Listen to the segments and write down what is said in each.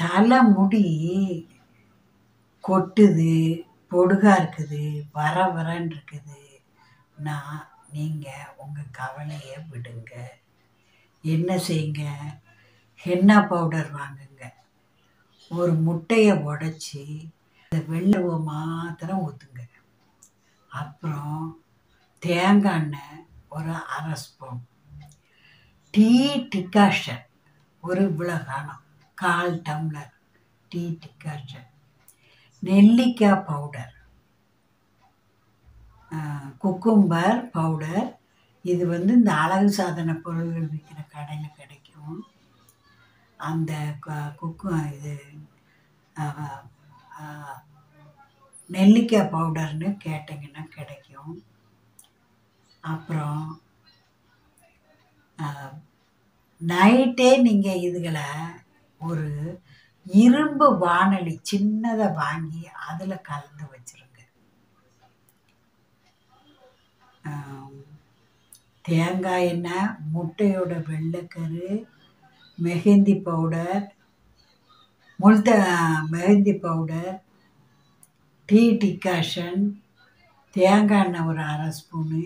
தலை முடி கொட்டுது பொடுகா இருக்குது வர வரன்னு இருக்குது நான் நீங்கள் உங்கள் கவலையை விடுங்க என்ன செய்யுங்க ஹென்னா பவுடர் வாங்குங்க ஒரு முட்டையை உடச்சி அந்த வெள்ளை மாத்திரம் ஊற்றுங்க அப்புறம் தேங்காய் எண்ணெய் ஒரு அரை ஸ்பூன் டீ டிகாஷன் ஒரு விலகானம் கால் டம்ளர் டீ டிகாஷன் நெல்லிக்காய் பவுடர் குக்கும்பர் பவுடர் இது வந்து இந்த அழகு சாதன பொருள்கள் விற்கிற கடையில் கிடைக்கும் அந்த க- குக்கு இது ஆஹ், ஆஹ், நெல்லிக்காய் பவுடர்னு கேட்டிங்கன்னா கிடைக்கும் அப்புறம் நைட்டே நீங்கள் இதுகளை ஒரு இரும்பு வாணலி சின்னதை வாங்கி அதில் கலந்து வச்சிருங்க ஆம், தேங்காய் எண்ணெய் முட்டையோட வெள்ளைக்கரு மெஹந்தி பவுடர் முல்த மெஹந்தி பவுடர் டீ டிகாஷன் தேங்காய் எண்ணெய் ஒரு அரை ஸ்பூனு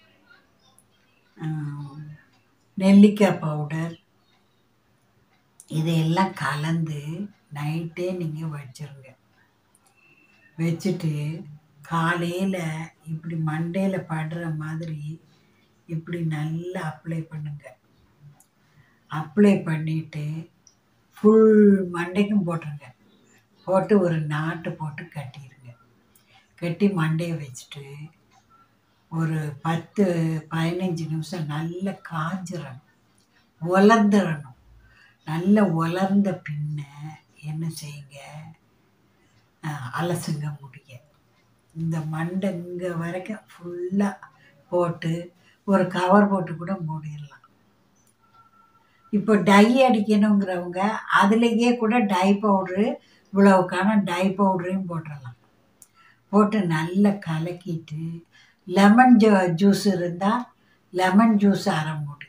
ஆம், நெல்லிக்காய் பவுடர் இதையெல்லாம் கலந்து நைட்டே நீங்கள் வச்சிருங்க வச்சுட்டு காலையில் இப்படி மண்டையில் படுற மாதிரி இப்படி நல்லா அப்ளை பண்ணுங்க அப்ளை பண்ணிவிட்டு ஃபுல் மண்டைக்கும் போட்டுருங்க போட்டு ஒரு நாட்டு போட்டு கட்டிடுங்க கட்டி மண்டையை வச்சுட்டு ஒரு பத்து பதினஞ்சு நிமிஷம் நல்லா காஞ்சிடணும் உலர்ந்துடணும் நல்ல உலர்ந்த பின்ன என்ன செய்யுங்க அஹ், அலசுங்க முடிய இந்த மண்டை இங்கே வரைக்கும் ஃபுல்லாக போட்டு ஒரு கவர் போட்டு கூட மூடிடலாம் இப்போ டை அடிக்கணுங்கிறவங்க அதுலேயே கூட டை பவுட்ரு இவ்வளவுக்கான டை பவுடரையும் போட்டுடலாம் போட்டு நல்லா கலக்கிட்டு லெமன் ஜூ ஜூஸ் இருந்தால் லெமன் ஜூஸ் அரை மூடி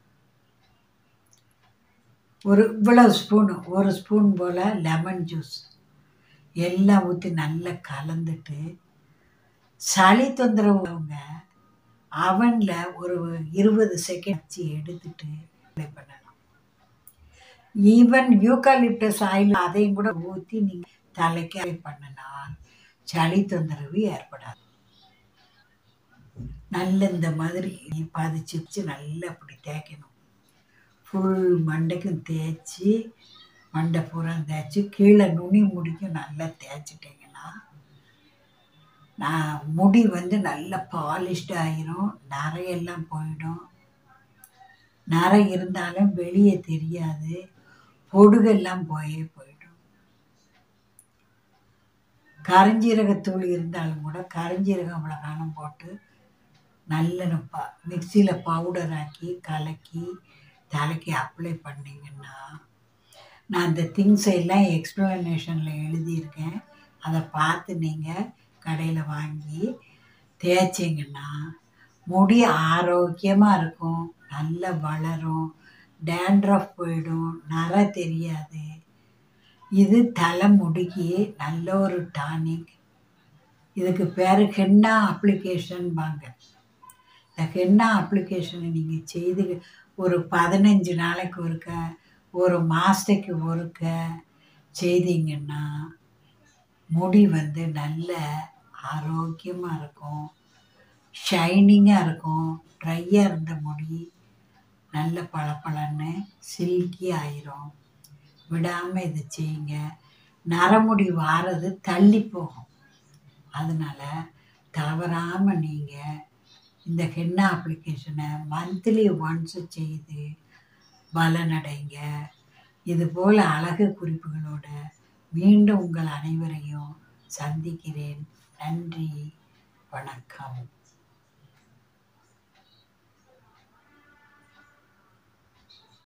ஒரு இவ்வளவு ஸ்பூனு ஒரு ஸ்பூன் போல் லெமன் ஜூஸ் எல்லாம் ஊற்றி நல்லா கலந்துட்டு சளி தொந்தரவுங்க அவனில் ஒரு இருபது செகண்ட் வச்சு எடுத்துட்டு apply பண்ணலாம் ஈவன் யூகாலிப்டஸ் ஆயில் அதையும் கூட ஊற்றி நீங்கள் தலைக்கு apply பண்ணினால் சளி தொந்தரவு ஏற்படாது நல்ல இந்த மாதிரி பதிச்சு வச்சு நல்லா அப்படி தேய்க்கணும் ஃபுல் மண்டைக்கும் தேய்ச்சி மண்டை பூரா தேய்ச்சி கீழே நுனி முடிக்கும் நல்லா தேய்ச்சிட்டிங்கன்னா நான் முடி வந்து நல்லா பாலிஷ்டு ஆயிரும் நரையெல்லாம் போயிடும் நரை இருந்தாலும் வெளியே தெரியாது பொடுகெல்லாம் போயே போயிடும் கரிஞ்சீரகத்தூள் இருந்தாலும் கூட கரிஞ்சீரகம் மிளகானம் போட்டு நல்ல ப மிக்சியில் பவுடர் ஆக்கி கலக்கி தலைக்கு அப்ளை பண்ணிங்கன்னா நான் இந்த திங்ஸ் எல்லாம் எக்ஸ்ப்ளனேஷனில் எழுதியிருக்கேன் அதை பார்த்து நீங்கள் கடையில் வாங்கி தேய்ச்சிங்கன்னா முடி ஆரோக்கியமாக இருக்கும் நல்லா வளரும் டேண்ட்ரஃப் போயிடும் நரை தெரியாது இது தலைமுடிக்கு நல்ல ஒரு டானிக் இதுக்கு பேர் ஹென்னா அப்ளிகேஷன்பாங்க இந்த ஹென்னா அப்ளிகேஷனை நீங்கள் செய்து ஒரு பதினஞ்சு நாளைக்கு ஒருக்க ஒரு மாதத்துக்கு ஒருக்க செய்தீங்கன்னா முடி வந்து நல்ல ஆரோக்கியமாக இருக்கும் ஷைனிங்காக இருக்கும் ட்ரையாக இருந்த முடி நல்ல பளபளன்னு சில்கி ஆயிரும் விடாமல் இதை செய்யுங்க நரமுடி வாரது தள்ளி போகும் அதனால் தவறாமல் நீங்கள் இந்த ஹென்னா அப்ளிகேஷனை மந்த்லி ஒன்ஸ் செய்து பலனடைங்க இதுபோல் அழகு குறிப்புகளோட மீண்டும் உங்கள் அனைவரையும் சந்திக்கிறேன் நன்றி வணக்கம்